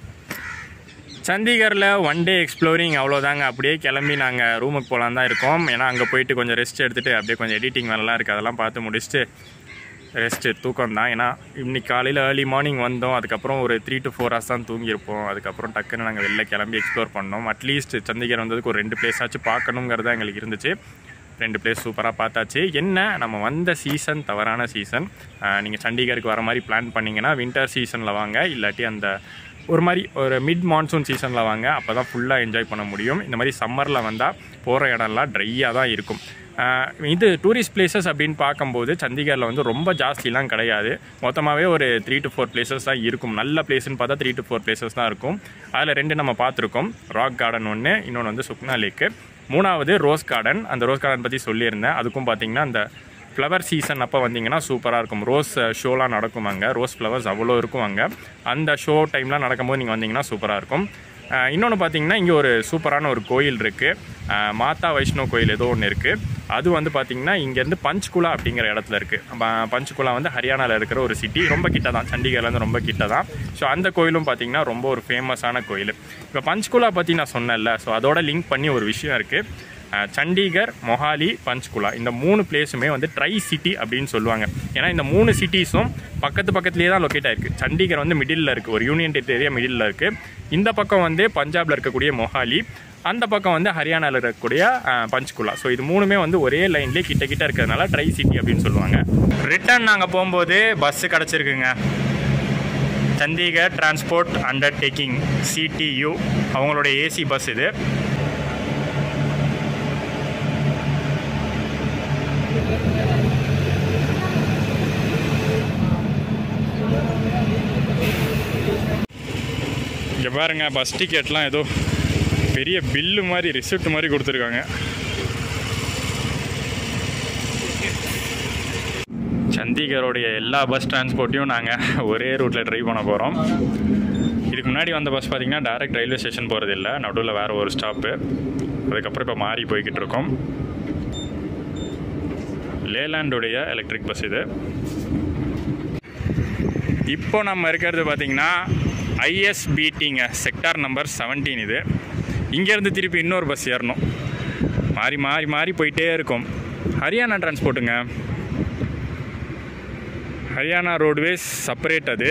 சண்டிகரில் ஒன் டே எக்ஸ்ப்ளோரிங் அவ்வளோதாங்க அப்படியே கிளம்பி நாங்கள் ரூமுக்கு போகலான் தான் இருக்கோம் ஏன்னா அங்கே போயிட்டு கொஞ்சம் ரெஸ்ட் எடுத்துகிட்டு அப்படியே கொஞ்சம் எடிட்டிங் வேலைலாம் இருக்குது அதெல்லாம் பார்த்து முடிச்சுட்டு ரெஸ்ட்டு தூக்கம் தான் ஏன்னா இன்னைக்கு காலையில் ஏர்லி மார்னிங் வந்தோம் அதுக்கப்புறம் ஒரு த்ரீ டு ஃபோர் ஹவர்ஸ் தான் தூங்கியிருப்போம் அதுக்கப்புறம் டக்குன்னு நாங்கள் வெளில கிளம்பி எக்ஸ்ப்ளோர் பண்ணோம் அட்லீஸ்ட் சண்டிகர் வந்ததுக்கு ஒரு ரெண்டு பிளேஸ் ஆச்சு பார்க்கணுங்கிறது தான் எங்களுக்கு இருந்துச்சு ரெண்டு பிளேஸ் சூப்பராக பார்த்தாச்சு என்ன நம்ம வந்த சீசன் தவறான சீசன் நீங்கள் சண்டிகருக்கு வர மாதிரி பிளான் பண்ணிங்கன்னா வின்டர் சீசனில் வாங்க இல்லாட்டி அந்த ஒரு மாதிரி ஒரு மிட் மான்சூன் சீசனில் வாங்க அப்போ தான் ஃபுல்லாக என்ஜாய் பண்ண முடியும் இந்த மாதிரி சம்மரில் வந்தால் போகிற இடம்லாம் ட்ரையாக தான் இருக்கும் ஆஹ் இது டூரிஸ்ட் பிளேசஸ் அப்படின்னு பார்க்கும்போது சண்டிகரில் வந்து ரொம்ப ஜாஸ்திலாம் கிடையாது மொத்தமாகவே ஒரு த்ரீ டு ஃபோர் பிளேசஸ் தான் இருக்கும் நல்ல பிளேஸ்னு பார்த்தா த்ரீ டு ஃபோர் பிளேசஸ் தான் இருக்கும் அதில் ரெண்டு நம்ம பார்த்துருக்கோம் ராக் கார்டன் ஒன்று இன்னொன்று வந்து சுக்னா லேக்கு மூணாவது ரோஸ் கார்டன் அந்த ரோஸ் கார்டன் பற்றி சொல்லியிருந்தேன் அதுக்கும் பார்த்தீங்கன்னா அந்த ஃப்ளவர் சீசன் அப்போ வந்தீங்கன்னா சூப்பராக இருக்கும் ரோஸ் ஷோலாம் நடக்கும் அங்கே ரோஸ் ஃப்ளவர்ஸ் அவ்வளோ இருக்கும் அங்கே அந்த ஷோ டைம்லாம் நடக்கும்போது நீங்கள் வந்தீங்கன்னா சூப்பராக இருக்கும் இன்னொன்று பார்த்தீங்கன்னா இங்கே ஒரு சூப்பரான ஒரு கோயில் இருக்குது மாதா வைஷ்ணவ கோயில் ஏதோ ஒன்று இருக்குது அது வந்து பார்த்தீங்கன்னா இங்கேருந்து பஞ்ச்குலா அப்படிங்கிற இடத்துல இருக்குது பஞ்ச்குலா வந்து ஹரியானாவில் இருக்கிற ஒரு சிட்டி ரொம்ப கிட்ட தான் சண்டிகர்லேருந்து ரொம்ப கிட்ட தான் ஸோ அந்த கோயிலும் பார்த்தீங்கன்னா ரொம்ப ஒரு ஃபேமஸான கோயில் இப்போ பஞ்ச்குலா பற்றி நான் சொன்னேன்ல ஸோ அதோட லிங்க் பண்ணி ஒரு விஷயம் இருக்குது அஹ் சண்டிகர் மொஹாலி பஞ்ச்குலா இந்த மூணு பிளேஸுமே வந்து ட்ரை சிட்டி அப்படின்னு சொல்லுவாங்க ஏன்னா இந்த மூணு சிட்டிஸும் பக்கத்து பக்கத்துலேயே தான் லொக்கேட் ஆயிருக்கு சண்டிகர் வந்து மிடில் இருக்குது ஒரு யூனியன் டெரிட்டரியா மிடில் இருக்குது இந்த பக்கம் வந்து பஞ்சாபில் இருக்கக்கூடிய மொஹாலி அந்த பக்கம் வந்து ஹரியானாவில் இருக்கக்கூடிய அஹ், பஞ்ச்குலா ஸோ இது மூணுமே வந்து ஒரே லைன்லேயே கிட்ட கிட்ட இருக்கிறதுனால ட்ரை சிட்டி அப்படின்னு சொல்லுவாங்க ரிட்டர்ன் நாங்கள் போகும்போது பஸ்ஸு கிடச்சிருக்குங்க சண்டிகர் டிரான்ஸ்போர்ட் அண்டர்டேக்கிங் சிடியு அவங்களோட ஏசி பஸ் இது இங்கே பாருங்க பஸ் டிக்கெட்லாம் ஏதோ பெரிய பில்லு மாதிரி ரிசிப்ட் மாதிரி கொடுத்துருக்காங்க சண்டிகரோடைய எல்லா பஸ் டிரான்ஸ்போர்ட்டையும் நாங்கள் ஒரே ரூட்டில் ட்ரைவ் பண்ண போகிறோம் இதுக்கு முன்னாடி வந்த பஸ் பார்த்திங்கன்னா டேரெக்ட் ரயில்வே ஸ்டேஷன் போகிறது இல்லை நடுவில் வேறு ஒரு ஸ்டாப்பு அதுக்கப்புறம் இப்போ மாறி போய்கிட்டு இருக்கோம் லேலாண்டுடைய எலக்ட்ரிக் பஸ் இது இப்போ நம்ம இருக்கிறது பார்த்தீங்கன்னா ஐஎஸ்பிடிங்க செக்டார் நம்பர் 17 இது இங்கேருந்து திருப்பி இன்னொரு பஸ் ஏறணும் மாறி மாறி மாறி போயிட்டே இருக்கும் ஹரியானா டிரான்ஸ்போர்ட்டுங்க ஹரியானா ரோட்வேஸ் செப்பரேட் அது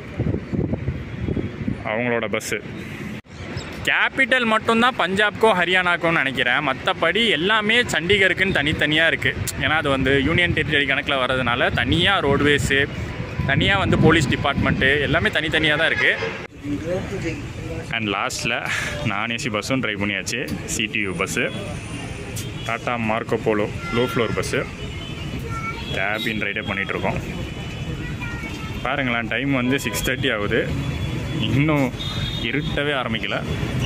அவங்களோட பஸ்ஸு கேபிட்டல் மட்டும்தான் பஞ்சாப்க்கும் ஹரியானாக்கும் நினைக்கிறேன் மற்றபடி எல்லாமே சண்டிகருக்குன்னு தனித்தனியாக இருக்குது ஏன்னா அது வந்து யூனியன் டெரிட்டரி கணக்கில் வர்றதுனால தனியாக ரோட்வேஸு தனியாக வந்து போலீஸ் டிபார்ட்மெண்ட்டு எல்லாமே தனித்தனியாக தான் இருக்குது அண்ட் லாஸ்ட்டில் நான் ஏசி பஸ்ஸும் ட்ரை பண்ணியாச்சு CTU bus Tata Marco Polo low floor bus cabin ரைடே பண்ணிகிட்ருக்கோம் பாருங்களேன் டைம் வந்து சிக்ஸ் தேர்ட்டி ஆகுது இன்னும் இருட்டவே ஆரம்பிக்கல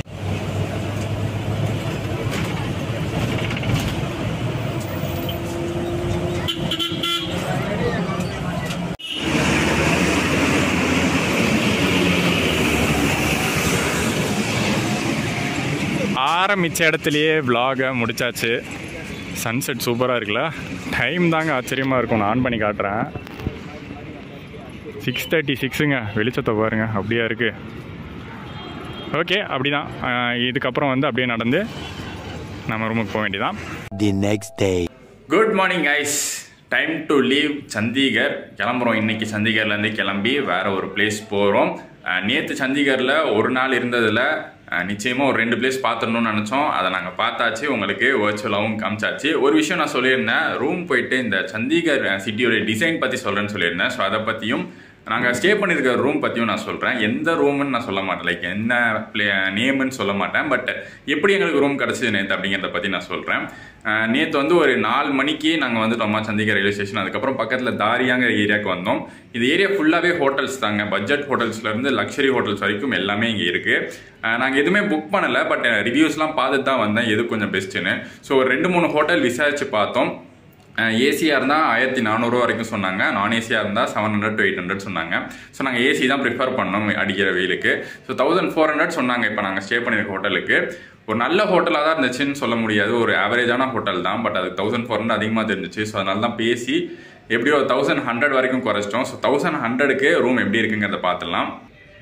ஆரம்பித்த இடத்துலையே vlog-அ முடிச்சாச்சு சன்செட் சூப்பராக இருக்குல்ல டைம் தாங்க ஆச்சரியமாக இருக்கும் நான் ஆன் பண்ணி காட்டுறேன் சிக்ஸ் தேர்ட்டி சிக்ஸுங்க வெளிச்சத்தை பாருங்க அப்படியே இருக்குது ஓகே அப்படிதான் அஹ் இதுக்கப்புறம் வந்து அப்படியே நடந்து நம்ம ரூமுக்கு போக வேண்டியதான் The next day. Good morning guys time to leave Chandigarh கிளம்புறோம் இன்னைக்கு சண்டிகர்லேருந்து கிளம்பி வேற ஒரு பிளேஸ் போகிறோம் நேற்று சண்டிகரில் ஒரு நாள் இருந்ததில் நிச்சயமாக ஒரு ரெண்டு பிளேஸ் பார்த்துடணும்னு நினச்சோம் அதை நாங்கள் பார்த்தாச்சு உங்களுக்கு வர்ச்சுவலாகவும் காமிச்சாச்சு ஒரு விஷயம் நான் சொல்லியிருந்தேன் ரூம் போயிட்டு இந்த சண்டிகர் சிட்டியோட டிசைன் பற்றி சொல்கிறேன்னு சொல்லியிருந்தேன் ஸோ அதை பற்றியும் நாங்கள் ஸ்டே பண்ணியிருக்கிற ரூம் பற்றியும் நான் சொல்கிறேன் எந்த ரூம்னு நான் சொல்ல மாட்டேன் லைக் என்ன ப்ளே நேம்னு சொல்ல மாட்டேன் பட் எப்படி எங்களுக்கு ரூம் கிடச்சிது நேற்று அப்படிங்கிறத பற்றி நான் சொல்கிறேன் நேற்று வந்து ஒரு நாலு மணிக்கு நாங்கள் வந்துட்டோமா சந்திகர் ரயில்வே ஸ்டேஷன் அதுக்கப்புறம் பக்கத்தில் தாரியாங்கிற ஏரியாவுக்கு வந்தோம் இந்த ஏரியா ஃபுல்லாகவே ஹோட்டல்ஸ் தாங்க பட்ஜெட் ஹோட்டல்ஸ்லேருந்து லக்ஸரி ஹோட்டல்ஸ் வரைக்கும் எல்லாமே இங்கே இருக்குது நாங்கள் எதுவுமே புக் பண்ணலை பட் ரிவ்யூஸ்லாம் பார்த்துட்டு தான் வந்தேன் எது கொஞ்சம் பெஸ்ட்டுன்னு ஸோ ஒரு ரெண்டு மூணு ஹோட்டல் விசாரித்து பார்த்தோம் ஏசியாக இருந்தால் ஆயிரத்தி நானூறுரூவா வரைக்கும் சொன்னாங்க நான் ஏசியாக இருந்தால் seven hundred to eight hundred சொன்னாங்க ஸோ நாங்கள் ஏசி தான் ப்ரிஃபர் பண்ணோம் அடிக்கிற வெயிலுக்கு ஸோ தௌசண்ட் ஃபோர் ஹண்ட்ரட் சொன்னாங்க இப்போ நாங்கள் ஸ்டே பண்ணியிருக்க ஹோட்டலுக்கு ஒரு நல்ல ஹோட்டலாக தான் இருந்துச்சுன்னு சொல்ல முடியாது ஒரு ஆவரேஜான ஹோட்டல் தான் பட் அது தௌசண்ட் ஃபோர் ஹண்ட்ரட் அதிகமாக தெரிஞ்சிச்சு ஸோ அதனால தான் பேசி எப்படியோ தௌசண்ட் ஹண்ட்ரட் வரைக்கும் குறைச்சிட்டோம் ஸோ தௌசண்ட் ஹண்ட்ரடுக்கு ரூம் எப்படி இருக்குங்கிறத பார்த்துடலாம்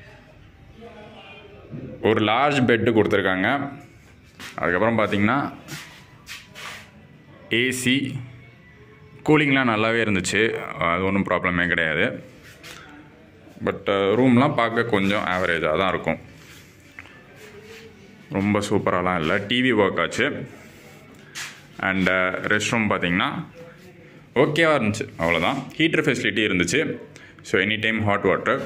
ஒரு லார்ஜ் பெட்டு கொடுத்துருக்காங்க அதுக்கப்புறம் பார்த்தீங்கன்னா ஏசி கூலிங்லாம் நல்லாவே இருந்துச்சு அது ஒன்றும் ப்ராப்ளமே கிடையாது பட் ரூம்லாம் பார்க்க கொஞ்சம் ஆவரேஜாக தான் இருக்கும் ரொம்ப சூப்பராலாம் இல்லை டிவி ஒர்க் ஆச்சு அண்டு ரெஸ்ட் ரூம் பார்த்தீங்கன்னா ஓகேவாக இருந்துச்சு அவ்வளோதான் ஹீட்டர் ஃபெசிலிட்டி இருந்துச்சு so any time hot water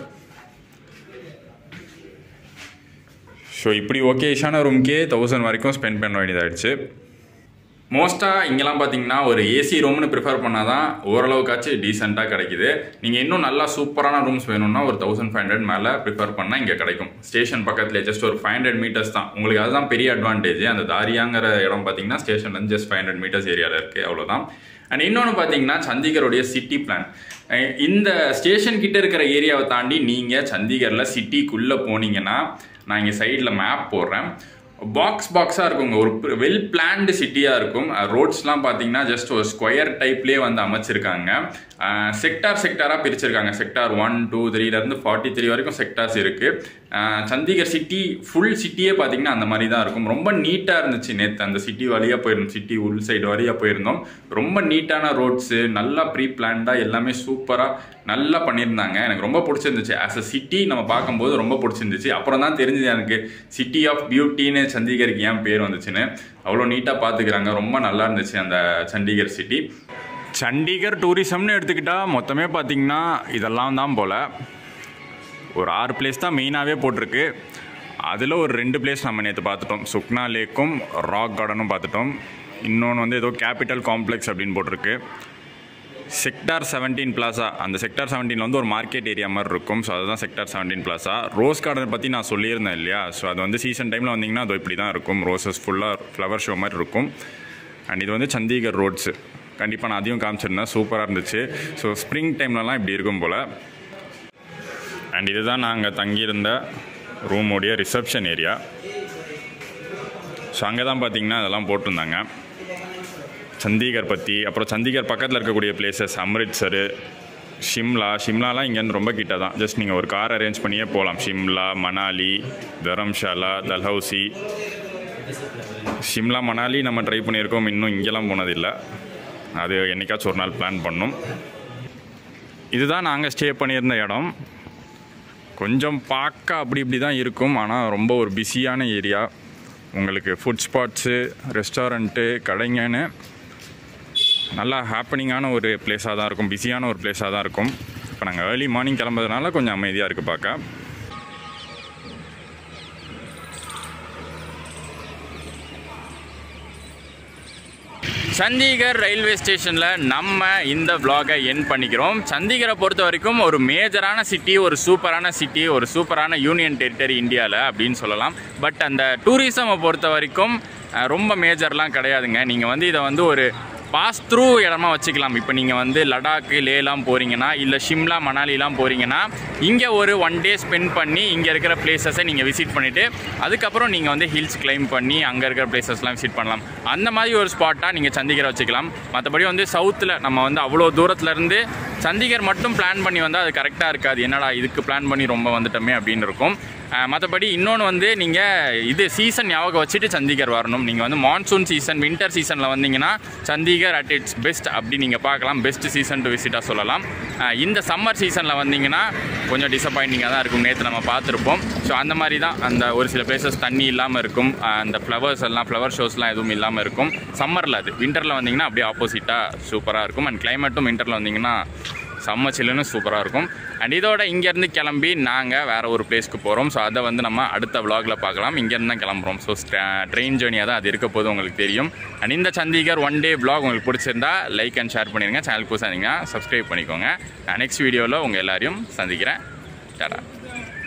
so இப்படி ஓகேஷான ரூம்க்கே தௌசண்ட் வரைக்கும் ஸ்பெண்ட் பண்ண வேண்டியதாகிடுச்சு மோஸ்ட்டாக இங்கெல்லாம் பார்த்தீங்கன்னா ஒரு ஏசி ரூம்னு ப்ரிஃபர் பண்ணால் தான் ஓரளவுக்காச்சும் டீசெண்டாக கிடைக்குது நீங்கள் இன்னும் நல்லா சூப்பரான ரூம்ஸ் வேணும்னா ஒரு தௌசண்ட் ஃபைவ் ஹண்ட்ரட் மேலே ப்ரிஃபர் பண்ணால் இங்கே கிடைக்கும் ஸ்டேஷன் பக்கத்தில் ஜஸ்ட் ஒரு ஃபைவ் ஹண்ட்ரட் மீட்டர்ஸ் தான் உங்களுக்கு அதுதான் பெரிய அட்வான்டேஜ் அந்த தாரியாங்கிற இடம் பார்த்தீங்கன்னா ஸ்டேஷன்லேருந்து ஜஸ்ட் ஃபைவ் ஹண்ட்ரட் மீட்டர்ஸ் ஏரியாவில் இருக்குது அவ்வளோதான் அண்ட் இன்னொன்று பார்த்தீங்கன்னா சண்டிகருடைய சிட்டி பிளான் இந்த ஸ்டேஷன் கிட்ட இருக்கிற ஏரியாவை தாண்டி நீங்கள் சண்டிகரில் சிட்டிக்குள்ளே போனீங்கன்னா நான் இங்கே சைடில் மேப் போடுறேன் பாக்ஸ் பாக்ஸாக இருக்குங்க ஒரு வெல் பிளான்டு சிட்டியாக இருக்கும் ரோட்ஸ்லாம் பார்த்தீங்கன்னா ஜஸ்ட் ஒரு ஸ்கொயர் டைப்லேயே வந்து அமைச்சிருக்காங்க செக்டார் செக்டாராக பிரிச்சிருக்காங்க செக்டார் ஒன் டூ த்ரீலேருந்து ஃபார்ட்டி த்ரீ வரைக்கும் செக்டார்ஸ் இருக்குது சண்டிகர் சிட்டி ஃபுல் சிட்டியே பார்த்தீங்கன்னா அந்த மாதிரி தான் இருக்கும் ரொம்ப நீட்டாக இருந்துச்சு நேற்று அந்த சிட்டி வழியாக போயிருந்தோம் சிட்டி உள் சைடு வழியாக போயிருந்தோம் ரொம்ப நீட்டான ரோட்ஸு நல்லா ப்ரீ பிளான்டாக எல்லாமே சூப்பராக நல்லா பண்ணியிருந்தாங்க எனக்கு ரொம்ப பிடிச்சிருந்துச்சு ஆஸ் அ சிட்டி நம்ம பார்க்கும்போது ரொம்ப பிடிச்சிருந்துச்சு அப்புறம் தான் தெரிஞ்சது எனக்கு சிட்டி ஆஃப் பியூட்டின்னு சண்டிகருக்கு ஏன் பேர் வந்துச்சுன்னு அவ்வளோ நீட்டாக பார்த்துக்கிறாங்க ரொம்ப நல்லா இருந்துச்சு அந்த சண்டிகர் சிட்டி சண்டிகர் டூரிசம்னு எடுத்துக்கிட்டால் மொத்தமே பார்த்திங்கன்னா இதெல்லாம் தான் போல் ஒரு ஆறு பிளேஸ் தான் மெயினாகவே போட்டிருக்கு அதில் ஒரு ரெண்டு பிளேஸ் நம்ம நேற்று பார்த்துட்டோம் சுக்னா லேக்கும் ராக் கார்டனும் பார்த்துட்டோம் இன்னொன்று வந்து ஏதோ கேபிட்டல் காம்ப்ளெக்ஸ் அப்படின்னு போட்டிருக்கு செக்டார் செவன்டீன் பிளாசா அந்த செக்டார் செவன்டீனில் வந்து ஒரு மார்க்கெட் ஏரியா மாதிரி இருக்கும் ஸோ அதுதான் sector seventeen plaza rose garden பற்றி நான் சொல்லியிருந்தேன் இல்லையா ஸோ அது வந்து சீசன் டைமில் வந்தீங்கன்னா அது இப்படி தான் இருக்கும் ரோசஸ் ஃபுல்லாக ஃப்ளவர் ஷோ மாதிரி இருக்கும் அண்ட் இது வந்து சண்டிகர் ரோட்ஸு கண்டிப்பாக நான் அதையும் காமிச்சிருந்தேன் சூப்பராக இருந்துச்சு ஸோ ஸ்ப்ரிங் டைம்லலாம் இப்படி இருக்கும் போல் அண்ட் இதுதான் நாங்கள் தங்கியிருந்த ரூமோடைய ரிசப்ஷன் ஏரியா ஸோ அங்கே தான் பார்த்தீங்கன்னா அதெல்லாம் போட்டிருந்தாங்க சண்டிகர் பற்றி அப்புறம் சண்டிகர் பக்கத்தில் இருக்கக்கூடிய பிளேசஸ் அம்ரித்சரு ஷிம்லா ஷிம்லாலாம் இங்கேருந்து ரொம்ப கிட்ட தான் ஜஸ்ட் நீங்கள் ஒரு கார் அரேஞ்ச் பண்ணியே போகலாம் ஷிம்லா மணாலி தரம்ஷாலா தல்ஹவுசி ஷிம்லா மணாலி நம்ம ட்ரை பண்ணியிருக்கோம் இன்னும் இங்கெல்லாம் போனதில்லை அது என்னைக்காச்சும் ஒரு நாள் பிளான் பண்ணோம் இதுதான் நாங்கள் ஸ்டே பண்ணியிருந்த இடம் கொஞ்சம் பார்க்க அப்படி இப்படி தான் இருக்கும் ஆனால் ரொம்ப ஒரு பிஸியான ஏரியா உங்களுக்கு ஃபுட் ஸ்பாட்ஸு ரெஸ்டாரண்ட்டு கடைங்கன்னு நல்லா ஹாப்பனிங்கான ஒரு பிளேஸாக தான் இருக்கும் பிஸியான ஒரு பிளேஸாக தான் இருக்கும் இப்போ நாங்கள் ஏர்லி மார்னிங் கிளம்புறதுனால கொஞ்சம் அமைதியாக இருக்குது பார்க்க சண்டிகர் ரயில்வே ஸ்டேஷனில் நம்ம இந்த vlog-அ என் பண்ணிக்கிறோம் சண்டிகரை பொறுத்த வரைக்கும் ஒரு மேஜரான சிட்டி ஒரு சூப்பரான சிட்டி ஒரு சூப்பரான யூனியன் டெரிட்டரி இந்தியாவில் அப்படின்னு சொல்லலாம் பட் அந்த டூரிசமை பொறுத்த வரைக்கும் அஹ், ரொம்ப மேஜர்லாம் கிடையாதுங்க நீங்கள் வந்து இதை வந்து ஒரு பாஸ் த்ரூ இடமா வச்சுக்கலாம் இப்போ நீங்கள் வந்து லடாக்கு லேலாம் போகிறீங்கன்னா இல்லை ஷிம்லா மணாலிலாம் போகிறீங்கன்னா இங்கே ஒரு ஒன் டே ஸ்பெண்ட் பண்ணி இங்கே இருக்கிற பிளேசஸை நீங்கள் விசிட் பண்ணிவிட்டு அதுக்கப்புறம் நீங்கள் வந்து ஹில்ஸ் கிளைம் பண்ணி அங்கே இருக்கிற பிளேசஸ்லாம் விசிட் பண்ணலாம் அந்த மாதிரி ஒரு ஸ்பாட்டாக நீங்கள் சண்டிகரை வச்சுக்கலாம் மற்றபடி வந்து சவுத்தில் நம்ம வந்து அவ்வளோ தூரத்துலேருந்து சண்டிகர் மட்டும் பிளான் பண்ணி வந்தால் அது கரெக்டாக இருக்காது என்னடா இதுக்கு பிளான் பண்ணி ரொம்ப வந்துட்டோமே அப்படின்னு இருக்கும் மற்றபடி இன்னொன்று வந்து நீங்கள் இது சீசன் ஞாபகம் வச்சுட்டு சண்டிகர் வரணும் நீங்கள் வந்து மான்சூன் சீசன் வின்டர் சீசனில் வந்தீங்கன்னா சண்டிகர் அட் இட்ஸ் பெஸ்ட் அப்படி நீங்கள் பார்க்கலாம் பெஸ்ட் சீசன் டு விசிட்டாக சொல்லலாம் அஹ் இந்த சம்மர் சீசனில் வந்தீங்கன்னா கொஞ்சம் டிசப்பாயிண்டிங்காக தான் இருக்கும் நேற்று நம்ம பார்த்துருப்போம் ஸோ அந்த மாதிரி தான் அந்த ஒரு சில பிளேசஸ் தண்ணி இல்லாமல் இருக்கும் அஹ் அந்த ஃப்ளவர்ஸ் எல்லாம் ஃப்ளவர் ஷோஸ்லாம் எதுவும் இல்லாமல் இருக்கும் சம்மரில் அது வின்டரில் வந்தீங்கன்னா அப்படியே ஆப்போசிட்டாக சூப்பராக இருக்கும் அண்ட் கிளைமேட்டும் வின்டரில் வந்தீங்கன்னா செம்ம சில்லுன்னு சூப்பராக இருக்கும் அண்ட் இதோட இங்கேருந்து கிளம்பி நாங்கள் வேறு ஒரு பிளேஸ்க்கு போகிறோம் ஸோ அதை வந்து நம்ம அடுத்த vlogல பார்க்கலாம் இங்கேருந்து தான் கிளம்புறோம் ஸோ ட்ரெயின் ஜேர்னியாக தான் அது இருக்க போது உங்களுக்கு தெரியும் அண்ட் இந்த சண்டிகர் ஒன் டே vlog உங்களுக்கு பிடிச்சிருந்தா லைக் அண்ட் ஷேர் பண்ணிடுங்க சேனல் புதுசாக இருந்தீங்கன்னா சப்ஸ்கிரைப் பண்ணிக்கோங்க நெக்ஸ்ட் வீடியோவில் உங்கள் எல்லாரையும் சந்திக்கிறேன் டாடா